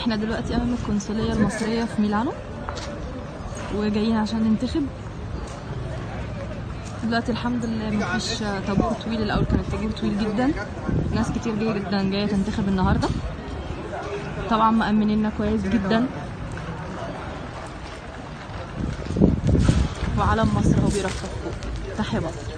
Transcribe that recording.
احنا دلوقتي امام القنصليه المصريه في ميلانو وجايين عشان ننتخب دلوقتي الحمد لله مفيش طابور طويل الاول كان الطابور طويل جدا ناس كتير جايه جدا جايه تنتخب النهارده طبعا مأمنيننا كويس جدا وعلم مصر هو بيرفرف فوق تحيا مصر